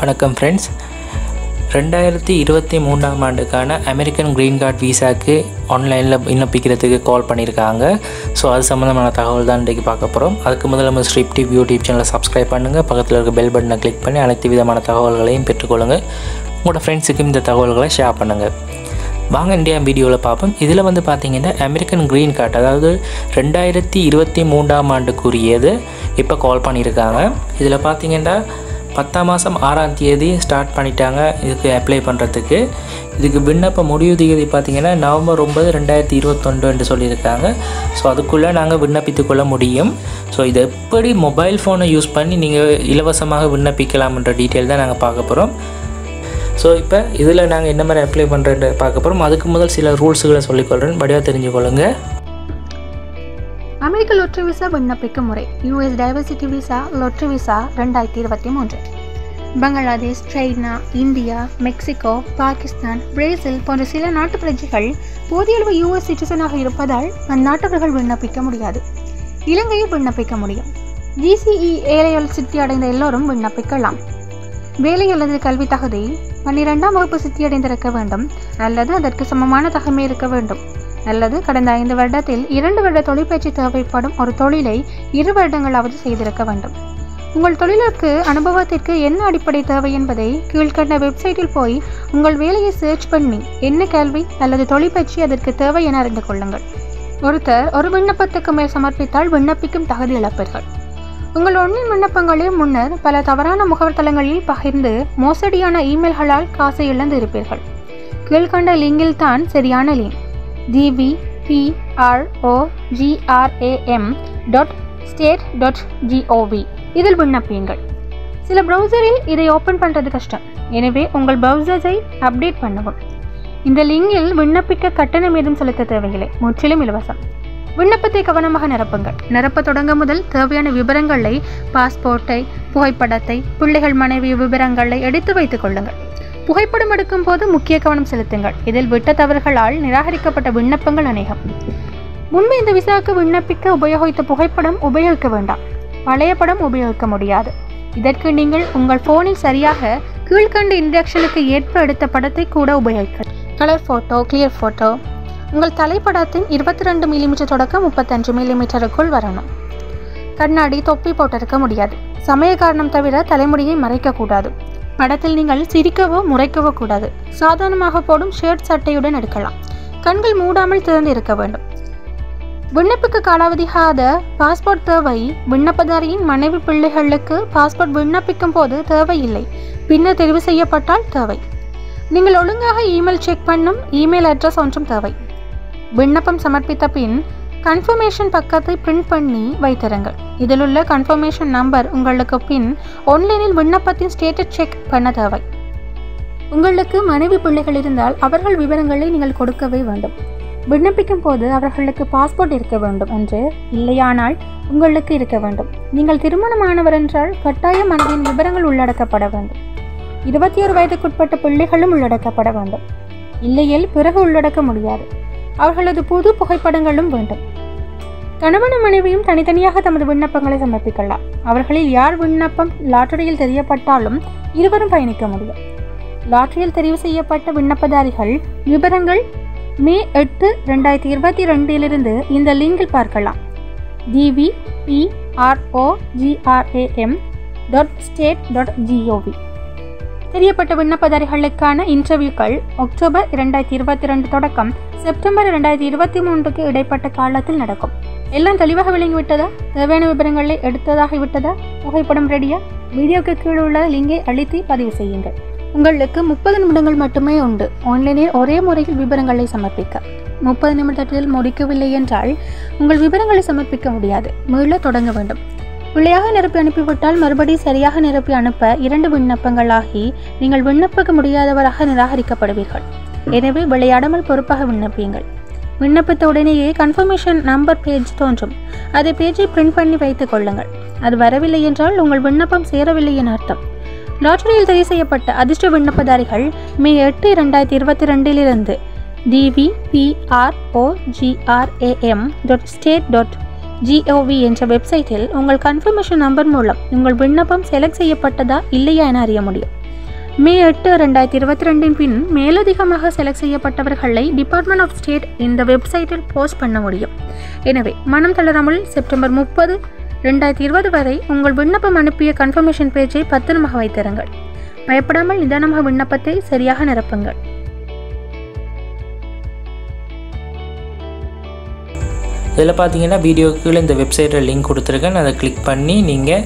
வணக்கம் ஃப்ரெண்ட்ஸ் ரெண்டாயிரத்தி இருபத்தி மூன்றாம் ஆண்டுக்கான அமெரிக்கன் க்ரீன் கார்டு விசாக்கு ஆன்லைனில் விண்ணப்பிக்கிறதுக்கு கால் பண்ணியிருக்காங்க ஸோ அது சம்மந்தமான தகவல் தான் இன்றைக்கி பார்க்க போகிறோம் அதுக்கு முதல்ல நம்ம ஸ்ட்ரிப் டிவி யூடியூப் சேனலை சப்ஸ்கிரைப் பண்ணுங்கள் பக்கத்தில் இருக்க பெல் பட்டனை கிளிக் பண்ணி அனைத்து விதமான தகவல்களையும் பெற்றுக்கொள்ளுங்கள் உங்களோட ஃப்ரெண்ட்ஸுக்கும் இந்த தகவல்களை ஷேர் பண்ணுங்கள் வாங்க இந்தியா வீடியோவில் பார்ப்போம் இதில் வந்து பார்த்தீங்கன்னா அமெரிக்கன் க்ரீன் கார்டு அதாவது ரெண்டாயிரத்தி இருபத்தி மூன்றாம் ஆண்டுக்குரியது இப்போ கால் பண்ணியிருக்காங்க இதில் பார்த்தீங்கன்னா பத்தாம் மாதம் ஆறாம் தேதி ஸ்டார்ட் பண்ணிட்டாங்க இதுக்கு அப்ளை பண்ணுறதுக்கு இதுக்கு விண்ணப்ப முடிவு தேதி பார்த்தீங்கன்னா நவம்பர் ஒன்பது ரெண்டாயிரத்தி இருபத்தொன்று என்று சொல்லியிருக்காங்க ஸோ அதுக்குள்ளே நாங்கள் விண்ணப்பித்து கொள்ள முடியும் ஸோ இது எப்படி மொபைல் ஃபோனை யூஸ் பண்ணி நீங்கள் இலவசமாக விண்ணப்பிக்கலாம்ன்ற டீட்டெயில் தான் நாங்கள் பார்க்க போகிறோம் ஸோ இப்போ இதில் நாங்கள் என்ன மாதிரி அப்ளை பண்ணுறேன்னு பார்க்க போகிறோம் அதுக்கு முதல் சில ரூல்ஸுகளை சொல்லிக்கொள்கிறேன் படியாக தெரிஞ்சுக்கொள்ளுங்க அமெரிக்க லொட்டரி விசா விண்ணப்பிக்கும் முறை US diversity visa lottery visa ரெண்டாயிரத்தி இருபத்தி மூன்று Bangladesh China India Mexico Pakistan Brazil போன்ற சில நாட்டு பிரஜைகள் போதிய அளவு யூஎஸ் சிட்டிசனாக இருப்பதால் அந்நாட்டவர்கள் விண்ணப்பிக்க முடியாது இலங்கையில் விண்ணப்பிக்க முடியும் ஜிசிஇ ஏழையல் சித்தி அடைந்த எல்லோரும் விண்ணப்பிக்கலாம் வேலை அல்லது கல்வி தகுதி பன்னிரெண்டாம் வகுப்பு சித்தியடைந்திருக்க வேண்டும் அல்லது அதற்கு சமமான தகமை இருக்க வேண்டும் அல்லது கடந்த ஐந்து வருடத்தில் இரண்டு வருட தொழிற்பயிற்சி தேவைப்படும் ஒரு தொழிலை இரு வருடங்களாவது செய்திருக்க வேண்டும் உங்கள் தொழிலுக்கு அனுபவத்திற்கு என்ன அடிப்படை தேவை என்பதை கீழ்கண்ட வெப்சைட்டில் போய் உங்கள் வேலையை சர்ச் பண்ணி என்ன கேள்வி அல்லது தொழிற்பயிற்சி அதற்கு தேவை என அறிந்து கொள்ளுங்கள் ஒருத்தர் ஒரு விண்ணப்பத்துக்கு மேல் சமர்ப்பித்தால் விண்ணப்பிக்கும் தகுதி இழப்பீர்கள் உங்கள் ஒன்றின் விண்ணப்பங்களை முன்னர் பல தவறான முகவர் தளங்களில் பகிர்ந்து மோசடியான இமெயில்களால் காசை இழந்து இருப்பீர்கள் கீழ்கண்ட லிங்கில் தான் சரியான link GB PRO GRAM dot state dot GOV இதில் விண்ணப்பியுங்கள் சில ப்ரௌசரில் இதை ஓப்பன் பண்ணுறது கஷ்டம் எனவே உங்கள் ப்ரௌசர்ஸை அப்டேட் பண்ணவும் இந்த லிங்கில் விண்ணப்பிக்க கட்டணம் ஏதும் செலுத்த தேவையில்லை முற்றிலும் இலவசம் விண்ணப்பத்தை கவனமாக நிரப்புங்கள் நிரப்ப தொடங்க முதல் தேவையான விவரங்களை பாஸ்போர்ட்டை புகைப்படத்தை பிள்ளைகள் மனைவி விவரங்களை எடுத்து வைத்துக் கொள்ளுங்கள் புகைப்படம் எடுக்கும் போது முக்கிய கவனம் செலுத்துங்கள் இதில் விட்ட தவறுகளால் நிராகரிக்கப்பட்ட விண்ணப்பங்கள் அநேகம் முன்பு இந்த விசாவுக்கு விண்ணப்பிக்க உபயோகித்த புகைப்படம் உபயோகிக்க வேண்டாம் பழைய படம் உபயோகிக்க முடியாது இதற்கு நீங்கள் உங்கள் போனில் சரியாக கீழ்கண்ட இன்டக்ஷனுக்கு ஏற்ப எடுத்த படத்தை கூட உபயோகிக்கலாம் கலர் ஃபோட்டோ கிளியர் ஃபோட்டோ உங்கள் தலைப்படத்தின் இருபத்தி ரெண்டு மில்லிமீட்டர் தொடக்கம் முப்பத்தஞ்சு மில்லிமீட்டருக்குள் வரணும் கண்ணாடி தொப்பி போட்டிருக்க முடியாது சமய காரணம் தவிர தலைமுடியை மறைக்கக்கூடாது படத்தில் நீங்கள் சிரிக்கவோ முறைக்கவோ கூடாது சாதாரணமாக போடும் ஷர்ட் சட்டையுடன் எடுக்கலாம் கண்கள் மூடாமல் திறந்து இருக்க வேண்டும் விண்ணப்பிக்க காலாவதியாத பாஸ்போர்ட் தேவை விண்ணப்பதாரியின் மனைவி பிள்ளைகளுக்கு பாஸ்போர்ட் விண்ணப்பிக்கும் போது தேவையில்லை பின்னர் தெரிவு செய்யப்பட்டால் தேவை நீங்கள் ஒழுங்காக இமெயில் செக் பண்ணும் இமெயில் அட்ரஸ் ஒன்றும் தேவை விண்ணப்பம் சமர்ப்பித்த பின் கன்ஃபர்மேஷன் பக்கத்தை பிரிண்ட் பண்ணி வைத்திருங்கள் இதில் உள்ள கன்ஃபர்மேஷன் நம்பர் உங்களுக்கு பின் ஆன்லைனில் விண்ணப்பத்தின் ஸ்டேட்டஸ் செக் பண்ண தேவை உங்களுக்கு மனைவி பிள்ளைகள் இருந்தால் அவர்கள் விவரங்களை நீங்கள் கொடுக்கவே வேண்டும் விண்ணப்பிக்கும் போது அவர்களுக்கு பாஸ்போர்ட் இருக்க வேண்டும் என்று இல்லையானால் உங்களுக்கு இருக்க வேண்டும் நீங்கள் திருமணமானவர் என்றால் கட்டாய மனைவியின் விவரங்கள் உள்ளடக்கப்பட வேண்டும் இருபத்தி ஒரு வயதுக்குட்பட்ட பிள்ளைகளும் உள்ளடக்கப்பட வேண்டும் இல்லையேல் பிறகு உள்ளடக்க முடியாது அவர்களது புது புகைப்படங்களும் வேண்டும் கணவனும் மனைவியும் தனித்தனியாக தமது விண்ணப்பங்களை சமர்ப்பிக்கலாம் அவர்களில் யார் விண்ணப்பம் லாட்டரியில் தெரியப்பட்டாலும் இருவரும் பயணிக்க முடியும் லாட்டரியில் தெரிவு செய்யப்பட்ட விண்ணப்பதாரிகள் விவரங்கள் மே எட்டு ரெண்டாயிரத்தி இருபத்தி ரெண்டிலிருந்து இந்த லிங்கில் பார்க்கலாம் DV PRO GRAM dot state dot GOV தெரியப்பட்ட விண்ணப்பதாரிகளுக்கான இன்டர்வியூக்கள் அக்டோபர் இரண்டாயிரத்தி இருபத்தி ரெண்டு தொடக்கம் செப்டம்பர் இரண்டாயிரத்தி இருபத்தி மூன்றுக்கு இடைப்பட்ட காலத்தில் நடக்கும் எல்லாம் தெளிவாக விளங்கிவிட்டதா தேவையான விவரங்களை எடுத்ததாகி விட்டதா புகைப்படம் ரெடியா வீடியோக்கு கீழே உள்ள லிங்கை அழுத்தி பதிவு செய்யுங்கள் உங்களுக்கு முப்பது நிமிடங்கள் மட்டுமே உண்டு ஆன்லைனில் ஒரே முறையில் விவரங்களை சமர்ப்பிக்க முப்பது நிமிடத்தில் முடிக்கவில்லை என்றால் உங்கள் விவரங்களை சமர்ப்பிக்க முடியாது மீள தொடங்க வேண்டும் பிள்ளையாக நிரப்பி அனுப்பிவிட்டால் மறுபடி சரியாக நிரப்பி அனுப்ப இரண்டு விண்ணப்பங்களாகி நீங்கள் விண்ணப்பிக்க முடியாதவராக நிராகரிக்கப்படுவீர்கள் எனவே விளையாடாமல் பொறுப்பாக விண்ணப்பியுங்கள் விண்ணப்பித்த உடனேயே கன்ஃபர்மேஷன் நம்பர் பேஜ் தோன்றும் அதை பேஜை பிரிண்ட் பண்ணி வைத்துக் கொள்ளுங்கள் அது வரவில்லை என்றால் உங்கள் விண்ணப்பம் சேரவில்லை என அர்த்தம் லாட்டரியில் தெரிவு செய்யப்பட்ட அதிர்ஷ்ட விண்ணப்பதாரிகள் மே எட்டு இரண்டாயிரத்தி இருபத்தி ரெண்டிலிருந்து DV PRO GRAM dot state dot GOV என்ற வெப்சைட்டில் உங்கள் கன்ஃபர்மேஷன் நம்பர் மூலம் உங்கள் விண்ணப்பம் செலக்ட் செய்யப்பட்டதா இல்லையா என அறிய முடியும் மே எட்டு ரெண்டாயிரத்தி இருபத்தி ரெண்டின் பின் மேலதிகமாக செலக்ட் செய்யப்பட்டவர்களை டிபார்ட்மெண்ட் ஆஃப் ஸ்டேட் இந்த வெப்சைட்டில் போஸ்ட் பண்ண முடியும் எனவே மனம் தளராமல் செப்டம்பர் முப்பது ரெண்டாயிரத்தி இருபது வரை உங்கள் விண்ணப்பம் அனுப்பிய கன்ஃபர்மேஷன் பேஜை பத்திரமாக வைத்திருங்கள் பயப்படாமல் நிதானமாக விண்ணப்பத்தை சரியாக நிரப்புங்கள் இதில் பார்த்தீங்கன்னா வீடியோக்குள்ள இந்த வெப்சைட்டில் லிங்க் கொடுத்துருக்கேன் அதை கிளிக் பண்ணி நீங்கள்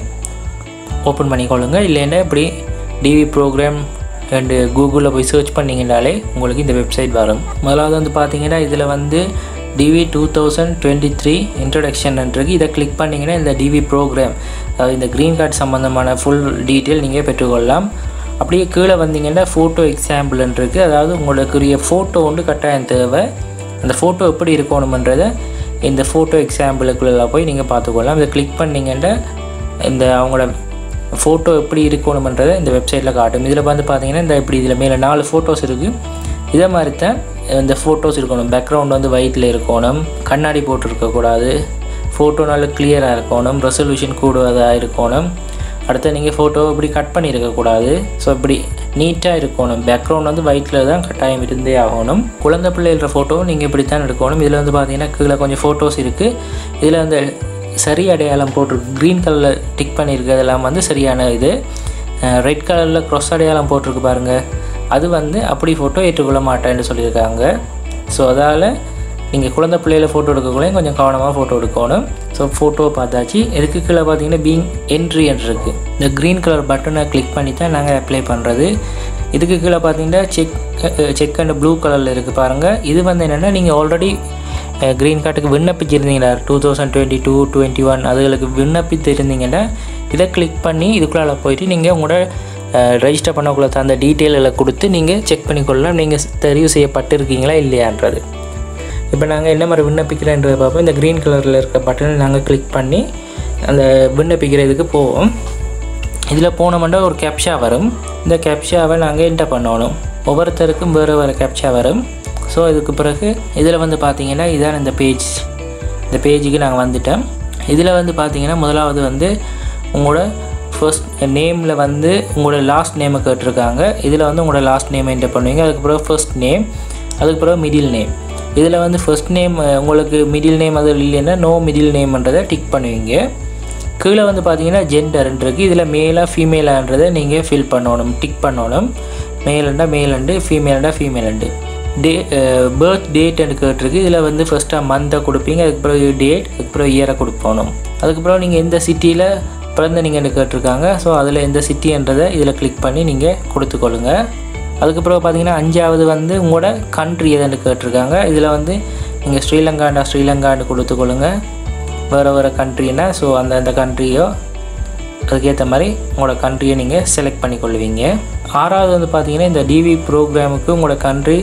ஓப்பன் பண்ணிக்கொள்ளுங்க இல்லைன்னா இப்படி டிவி ப்ரோக்ராம் அண்டு கூகுளில் போய் சர்ச் பண்ணிங்கனாலே உங்களுக்கு இந்த வெப்சைட் வரும் முதலாவது வந்து பார்த்தீங்கன்னா இதில் வந்து DV two thousand twenty three introduction இருக்கு இதை கிளிக் பண்ணிங்கன்னா இந்த டிவி ப்ரோக்ராம் அதாவது இந்த க்ரீன் கார்டு சம்மந்தமான ஃபுல் டீட்டெயில் நீங்கள் பெற்றுக்கொள்ளலாம் அப்படியே கீழே வந்தீங்கன்னா ஃபோட்டோ எக்ஸாம்பிள் இருக்குது அதாவது உங்களுக்குரிய ஃபோட்டோ ஒன்று கட்டாயம் தேவை அந்த ஃபோட்டோ எப்படி இருக்கணுமன்றதை இந்த ஃபோட்டோ எக்ஸாம்பிளுக்குள்ள போய் நீங்கள் பார்த்துக்கொள்ளலாம் இதை கிளிக் பண்ணிங்கன்னா இந்த அவங்களோட ஃபோட்டோ எப்படி இருக்கணுமன்றதை இந்த வெப்சைட்டில் காட்டும் இதில் வந்து பார்த்தீங்கன்னா இந்த இப்படி இதில் மேலே நாலு ஃபோட்டோஸ் இருக்குது இதே மாதிரி தான் இந்த ஃபோட்டோஸ் இருக்கணும் பேக்ரவுண்ட் வந்து ஒயிட்டில் இருக்கணும் கண்ணாடி போட்டு இருக்கக்கூடாது ஃபோட்டோ நல்ல கிளியராக இருக்கணும் ரெசல்யூஷன் கூடுவதாக இருக்கணும் அடுத்து நீங்கள் ஃபோட்டோ இப்படி கட் பண்ணியிருக்கக்கூடாது ஸோ இப்படி நீட்டாக இருக்கணும் பேக்ரவுண்ட் வந்து ஒயிட்டில் தான் கட்டாயம் இருந்தே ஆகணும் குழந்தை பிள்ளைகள ஃபோட்டோ நீங்கள் இப்படி தான் எடுக்கணும் இதில் வந்து பார்த்தீங்கன்னா கீழே கொஞ்சம் ஃபோட்டோஸ் இருக்குது இதில் வந்து சரி அடையாளம் போட்டிருக்கு க்ரீன் கலரில் டிக் பண்ணியிருக்கிறதெல்லாம் வந்து சரியான இது ரெட் கலரில் க்ராஸ் அடையாளம் போட்டிருக்கு பாருங்கள் அது வந்து அப்படி ஃபோட்டோ ஏற்றுக்கொள்ள மாட்டேன்னு சொல்லியிருக்காங்க ஸோ அதால் நீங்கள் குழந்தை பிள்ளையில ஃபோட்டோ எடுக்கக்குள்ளேயும் கொஞ்சம் கவனமாக ஃபோட்டோ எடுக்கணும் ஸோ ஃபோட்டோ பார்த்தாச்சு இதுக்கு கீழே பார்த்தீங்கன்னா பீங் என்ட்ரி என்று இருக்குது இந்த க்ரீன் கலர் பட்டனை கிளிக் பண்ணி தான் நாங்கள் அப்ளை பண்ணுறது இதுக்கு கீழே பார்த்தீங்கன்னா செக் செக் அண்ட் ப்ளூ கலரில் இருக்குது பாருங்கள் இது வந்து என்னென்னா நீங்கள் ஆல்ரெடி க்ரீன் கார்டுக்கு விண்ணப்பிச்சிருந்தீங்களா two thousand twenty two twenty one அதுகளுக்கு விண்ணப்பித்திருந்தீங்கன்னா இதை கிளிக் பண்ணி இதுக்குள்ளால போயிட்டு நீங்கள் உங்களோட ரெஜிஸ்டர் பண்ணக்குள்ள அந்த டீட்டெயிலில் கொடுத்து நீங்கள் செக் பண்ணிக்கொள்ளலாம் நீங்கள் தெரிவு செய்யப்பட்டிருக்கீங்களா இல்லையான்றது இப்போ நாங்கள் என்ன மாதிரி விண்ணப்பிக்கிறேன்றதை பார்ப்போம் இந்த க்ரீன் கலரில் இருக்க பட்டனை நாங்கள் கிளிக் பண்ணி அந்த விண்ணப்பிக்கிறதுக்கு போவோம் இதில் போனோம்னா ஒரு கேப்ஷா வரும் இந்த கேப்ஷாவை நாங்கள் என்டர் பண்ணணும் ஒவ்வொருத்தருக்கும் வேறு வேறு கேப்ஷா வரும் ஸோ இதுக்கு பிறகு இதில் வந்து பார்த்தீங்கன்னா இதான் இந்த பேஜ் இந்த பேஜுக்கு நாங்கள் வந்துட்டோம் இதில் வந்து பார்த்தீங்கன்னா முதலாவது வந்து உங்களோட ஃபர்ஸ்ட் நேமில் வந்து உங்களோட லாஸ்ட் நேமை கேட்டிருக்காங்க இதில் வந்து உங்களோட லாஸ்ட் நேம் என்டர் பண்ணுவீங்க அதுக்கு பிறகு ஃபர்ஸ்ட் நேம் அதுக்கு பிறகு மிடில் நேம் இதில் வந்து ஃபர்ஸ்ட் நேம் உங்களுக்கு மிடில் நேம் அது இல்லைன்னா நோ மிடில் நேம்ன்றதை டிக் பண்ணுவீங்க கீழே வந்து பார்த்தீங்கன்னா ஜெண்டர்ன்னு இருக்குது இதில் மேலாக ஃபீமேலான்றதை நீங்கள் ஃபில் பண்ணணும் டிக் பண்ணணும் மேலண்டா மேலண்டு ஃபீமேலண்டா ஃபீமேலண்டு டே பேர்த் டேட்னு கேட்டிருக்கு இதில் வந்து ஃபஸ்ட்டாக மந்த்தை கொடுப்பீங்க அதுக்கு பிறகு டேட் அதுக்கு பிறகு இயரை கொடுப்பணும் அதுக்கப்புறம் நீங்கள் எந்த சிட்டியில் பிறந்த நீங்கள்னு கேட்டிருக்காங்க ஸோ அதில் எந்த சிட்டின்றதை இதில் கிளிக் பண்ணி நீங்கள் கொடுத்துக்கொள்ளுங்க அதுக்கப்புறம் பார்த்தீங்கன்னா அஞ்சாவது வந்து உங்களோட கண்ட்ரி எதுன்னு கேட்டிருக்காங்க இதில் வந்து நீங்கள் ஸ்ரீலங்காண்டா ஸ்ரீலங்கான்னு கொடுத்துக்கொள்ளுங்க வேறு வேறு கண்ட்ரின்னா ஸோ அந்த அந்த கண்ட்ரியோ அதுக்கேற்ற மாதிரி உங்களோட கண்ட்ரியை நீங்கள் செலக்ட் பண்ணிக்கொள்வீங்க ஆறாவது வந்து பார்த்தீங்கன்னா இந்த டிவி ப்ரோக்ராமுக்கு உங்களோட கண்ட்ரி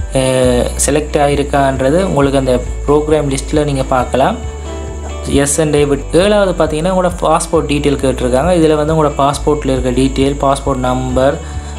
செலக்ட் ஆகிருக்கான்றது உங்களுக்கு அந்த ப்ரோக்ராம் லிஸ்ட்டில் நீங்கள் பார்க்கலாம் எஸ் அண்ட் டேவிட் ஏழாவது பார்த்தீங்கன்னா உங்களோட பாஸ்போர்ட் டீட்டெயில் கேட்டிருக்காங்க இதில் வந்து உங்களோட பாஸ்போர்ட்டில் இருக்க டீட்டெயில் பாஸ்போர்ட் நம்பர்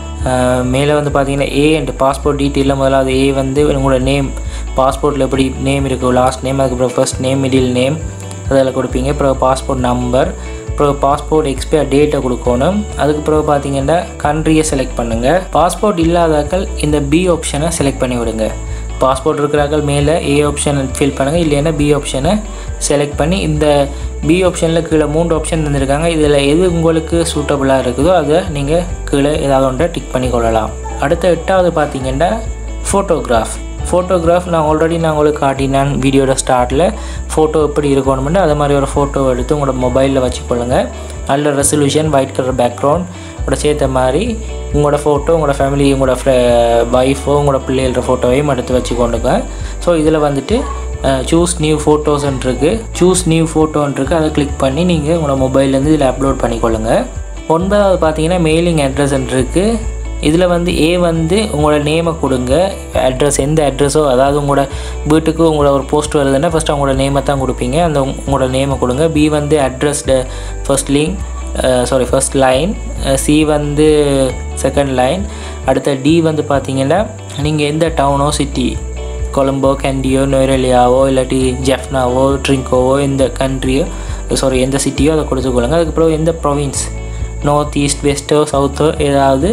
மேலே வந்து பார்த்தீங்கன்னா ஏ அண்ட் பாஸ்போர்ட் டீட்டெயிலில் முதலாவது ஏ வந்து உங்களோட நேம் பாஸ்போர்ட்டில் எப்படி நேம் இருக்கும் லாஸ்ட் நேம் அதுக்கப்புறம் ஃபர்ஸ்ட் நேம் மிடில் நேம் அதில் கொடுப்பீங்க அப்புறம் பாஸ்போர்ட் நம்பர் அப்புறம் பாஸ்போர்ட் எக்ஸ்பயர் டேட்டை கொடுக்கணும் அதுக்கு பிறகு பார்த்தீங்கன்னா கண்ட்ரியை செலக்ட் பண்ணுங்கள் பாஸ்போர்ட் இல்லாதாக்கள் இந்த பி ஆப்ஷனை செலக்ட் பண்ணி விடுங்க பாஸ்போர்ட் இருக்கிறார்கள் மேலே ஏ ஆப்ஷனை ஃபில் பண்ணுங்கள் இல்லைன்னா பி ஆப்ஷனை செலக்ட் பண்ணி இந்த பி ஆப்ஷனில் கீழே மூன்று ஆப்ஷன் தந்திருக்காங்க இதில் எது உங்களுக்கு சூட்டபுளாக இருக்குதோ அதை நீங்கள் கீழே ஏதாவது ஒன்றை டிக் பண்ணி கொள்ளலாம் அடுத்த எட்டாவது பார்த்தீங்கன்னா ஃபோட்டோகிராஃப் ஃபோட்டோகிராஃப் நான் ஆல்ரெடி நான் உங்களுக்கு காட்டினேன் வீடியோட ஸ்டார்ட்டில் ஃபோட்டோ எப்படி இருக்கணும்னு அது மாதிரி ஒரு ஃபோட்டோ எடுத்து உங்களோட மொபைலில் வச்சுக்கொள்ளுங்க நல்ல ரெசல்யூஷன் ஒயிட் கலர் பேக்ரவுண்ட் கூட சேர்த்த மாதிரி உங்களோட ஃபோட்டோ உங்களோட ஃபேமிலி உங்களோட ஒய்ஃபோ உங்களோட பிள்ளைகளோட ஃபோட்டோவையும் எடுத்து வச்சுக்கொண்டுங்க ஸோ இதில் வந்துட்டு சூஸ் நியூ ஃபோட்டோஸ்ன்னு இருக்குது சூஸ் நியூ ஃபோட்டோன்னு இருக்குது அதை கிளிக் பண்ணி நீங்கள் உங்களோட மொபைல்லேருந்து இதில் அப்லோட் பண்ணிக்கொள்ளுங்க ஒன்பதாவது பார்த்தீங்கன்னா மெயிலிங் அட்ரஸ்ன்னு இருக்குது இதில் வந்து ஏ வந்து உங்களோட நேமை கொடுங்க அட்ரஸ் எந்த அட்ரஸோ அதாவது உங்களோட வீட்டுக்கு உங்களோட ஒரு போஸ்ட் வருதுன்னா ஃபஸ்ட்டு உங்களோட நேமை தான் கொடுப்பீங்க அந்த உங்களோட நேமை கொடுங்க பி வந்து addressed first link sorry first line C வந்து செகண்ட் லைன் அடுத்த டி வந்து பார்த்தீங்கன்னா நீங்கள் எந்த டவுனோ சிட்டி கொலம்போ கேண்டியோ நொய்ரலியாவோ இல்லாட்டி ஜெஃப்னாவோ ட்ரிங்கோவோ எந்த கண்ட்ரியோ சாரி எந்த சிட்டியோ அதை கொடுத்துக்கொள்ளுங்க அதுக்கப்புறம் எந்த ப்ரொவின்ஸ் நார்த் ஈஸ்ட் வெஸ்ட்டோ சவுத்தோ ஏதாவது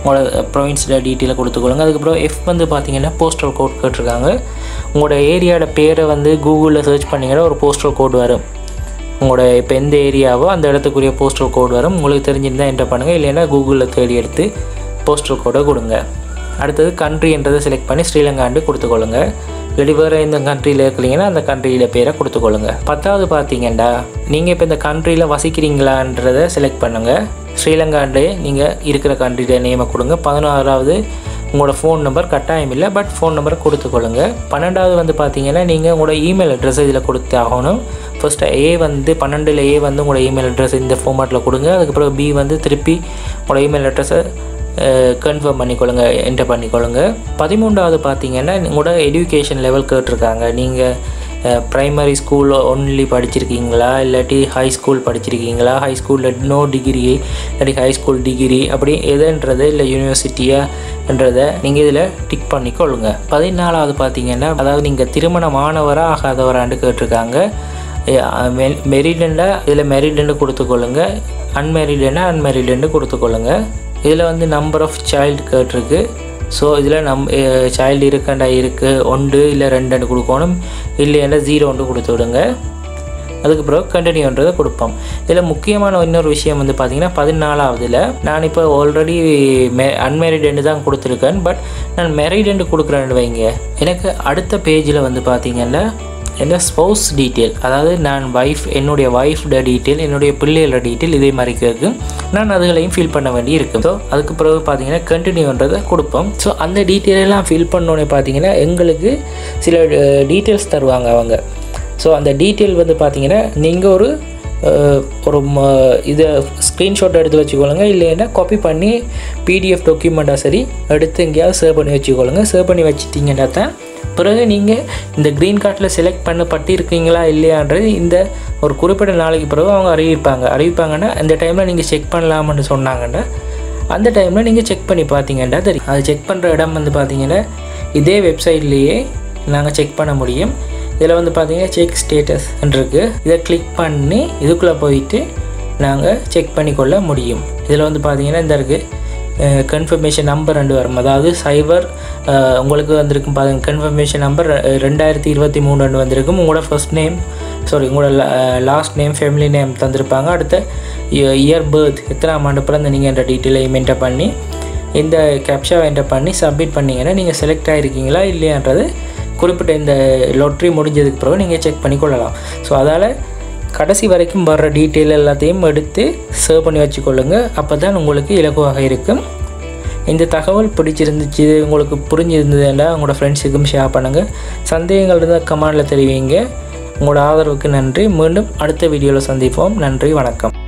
உங்களோட ப்ரொவின்ஸோட டீட்டெயிலை கொடுத்துக்கொள்ளுங்க அதுக்கப்புறம் எஃப் வந்து பார்த்தீங்கன்னா போஸ்டல் கோட் கேட்டிருக்காங்க உங்களோட ஏரியாவோட பேரை வந்து கூகுளில் சர்ச் பண்ணிங்கன்னா ஒரு போஸ்டல் கோட் வரும் உங்களோட இப்போ எந்த ஏரியாவோ அந்த இடத்துக்குரிய போஸ்டல் கோட் வரும் உங்களுக்கு தெரிஞ்சிருந்தால் என்டர் பண்ணுங்கள் இல்லைன்னா கூகுளில் தேடி எடுத்து போஸ்டல் கோடை கொடுங்க அடுத்தது கண்ட்ரின்றதை செலக்ட் பண்ணி ஸ்ரீலங்காண்டு கொடுத்துக்கொள்ளுங்க இல்லாட்டி வேறு எந்த கண்ட்ரியில் இருக்கிறீங்கன்னா அந்த கண்ட்ரியில் பேரை கொடுத்துக்கொள்ளுங்க பத்தாவது பார்த்தீங்கன்னா நீங்கள் இப்போ இந்த கண்ட்ரியில் வசிக்கிறீங்களான்றதை செலக்ட் பண்ணுங்கள் ஸ்ரீலங்காண்டே நீங்கள் இருக்கிற கண்ட்ரியோட நேமை கொடுங்க பதினாறாவது உங்களோட ஃபோன் நம்பர் கட்டாயம் இல்லை பட் ஃபோன் நம்பரை கொடுத்துக்கொள்ளுங்க பன்னெண்டாவது வந்து பார்த்தீங்கன்னா நீங்கள் உங்களோட இமெயில் அட்ரஸ் இதில் கொடுத்து ஆகணும் ஃபர்ஸ்ட்டு ஏ வந்து பன்னெண்டில் ஏ வந்து உங்களோட இமெயில் அட்ரஸ் இந்த ஃபார்மேட்டில் கொடுங்க அதுக்கப்புறம் பி வந்து திருப்பி உங்களோட இமெயில் அட்ரஸை கன்ஃபார்ம் பண்ணிக்கொள்ளுங்க என்டர் பண்ணிக்கொள்ளுங்க பதிமூன்றாவது பார்த்தீங்கன்னா உங்களோட எஜுகேஷன் லெவல் கேட்டிருக்காங்க நீங்கள் ப்ரைமரி ஸ்கூல் ஒன்லி படிச்சிருக்கீங்களா இல்லாட்டி ஹை ஸ்கூல் படிச்சிருக்கீங்களா ஹை ஸ்கூலில் நோ டிகிரி இல்லாட்டி ஹை ஸ்கூல் டிகிரி அப்படி எதுன்றது இல்லை யூனிவர்சிட்டியான்றதை நீங்கள் இதில் டிக் பண்ணிக்கொள்ளுங்க பதினாலாவது பார்த்தீங்கன்னா அதாவது நீங்கள் திருமணமானவரா ஆகாதவரான்னு கேட்டிருக்காங்க மெரிடெண்டாக இதில் மெரிடெண்டு கொடுத்துக்கொள்ளுங்க அன்மெரிடெண்டாக அன்மெரிடெண்டு கொடுத்துக்கொள்ளுங்க இதில் வந்து நம்பர் ஆஃப் சைல்டு கேட்டிருக்கு ஸோ இதில் நம் சைல்டு இருக்கண்டா இருக்குது ஒன்று இல்லை ரெண்டு கொடுக்கணும் இல்லைன்னா ஜீரோ ஒன்று கொடுத்து விடுங்க அதுக்கப்புறம் கண்டினியூன்றதை கொடுப்போம் இதில் முக்கியமான இன்னொரு விஷயம் வந்து பார்த்திங்கன்னா பதினாலாவதில் நான் இப்போ ஆல்ரெடி மே அன்மேரிடெண்டு தான் கொடுத்துருக்கேன் பட் நான் மெரிடெண்டு கொடுக்குறேன்னு வைங்க எனக்கு அடுத்த பேஜில் வந்து பார்த்திங்கன்னா என்ன ஸ்பௌஸ் டீட்டெயில் அதாவது நான் ஒய்ஃப் என்னுடைய ஒய்ஃபோட டீட்டெயில் என்னுடைய பிள்ளைகளோட டீட்டெயில் இதே மாதிரி கேட்கு நான் அதுகளையும் ஃபில் பண்ண வேண்டி இருக்கும் ஸோ அதுக்கு பிறகு பார்த்தீங்கன்னா கண்டினியூன்றதை கொடுப்போம் ஸோ அந்த டீட்டெயில் எல்லாம் ஃபில் பண்ணோன்னே பார்த்தீங்கன்னா எங்களுக்கு சில டீட்டெயில்ஸ் தருவாங்க அவங்க ஸோ அந்த டீட்டெயில் வந்து பார்த்தீங்கன்னா நீங்கள் ஒரு ஒரு இதை ஸ்க்ரீன்ஷாட் எடுத்து வச்சுக்கொள்ளுங்க இல்லைன்னா காப்பி பண்ணி பிடிஎஃப் டாக்குமெண்ட்டாக சரி எடுத்து எங்கேயாவது சேவ் பண்ணி வச்சுக்கொள்ளுங்க சேவ் பண்ணி வச்சுட்டிங்கன்னா தான் பிறகு நீங்கள் இந்த க்ரீன் கார்டில் செலக்ட் பண்ணப்பட்டு இருக்கீங்களா இல்லையான்றது இந்த ஒரு குறிப்பிட்ட நாளைக்கு பிறகு அவங்க அறிவிப்பாங்க அறிவிப்பாங்கன்னா அந்த டைமில் நீங்கள் செக் பண்ணலாம்னு சொன்னாங்கன்னா அந்த டைமில் நீங்கள் செக் பண்ணி பார்த்தீங்கன்னா தெரியும் அது செக் பண்ணுற இடம் வந்து பார்த்தீங்கன்னா இதே வெப்சைட்லேயே நாங்கள் செக் பண்ண முடியும் இதில் வந்து பார்த்தீங்கன்னா செக் ஸ்டேட்டஸ் இருக்குது இதை கிளிக் பண்ணி இதுக்குள்ளே போயிட்டு நாங்கள் செக் பண்ணிக்கொள்ள முடியும் இதில் வந்து பார்த்தீங்கன்னா இந்த இருக்குது கன்ஃபர்மேஷன் நம்பர் ரெண்டு வரும் அதாவது சைபர் உங்களுக்கு வந்திருக்கும் பாருங்க கன்ஃபர்மேஷன் நம்பர் ரெண்டாயிரத்தி இருபத்தி மூணு ரெண்டு வந்திருக்கும் உங்களோட ஃபர்ஸ்ட் நேம் சாரி உங்களோட லாஸ்ட் நேம் ஃபேமிலி நேம் தந்திருப்பாங்க அடுத்த இயர் பர்த் எத்தனாம் ஆண்டு பிறந்த நீங்கள் என்ற டீட்டெயிலையும் என்டர் பண்ணி இந்த கேப்ஷாவை என்டர் பண்ணி சப்மிட் பண்ணிங்கன்னா நீங்கள் செலக்ட் ஆகிருக்கீங்களா இல்லையான்றது குறிப்பிட்ட இந்த லொட்ரி முடிஞ்சதுக்கு பிறகு நீங்கள் செக் பண்ணி கொள்ளலாம் ஸோ அதால் கடைசி வரைக்கும் வர்ற டீட்டெயில் எல்லாத்தையும் எடுத்து சேவ் பண்ணி வச்சுக்கொள்ளுங்க அப்போ தான் உங்களுக்கு இலகுவாக இருக்கும் இந்த தகவல் பிடிச்சிருந்துச்சு உங்களுக்கு புரிஞ்சிருந்ததுன்னா உங்களோட ஃப்ரெண்ட்ஸுக்கும் ஷேர் பண்ணுங்கள் சந்தேகங்கள் இருந்தால் கமெண்டில் தெரிவிங்க உங்களோட ஆதரவுக்கு நன்றி மீண்டும் அடுத்த வீடியோவில் சந்திப்போம் நன்றி வணக்கம்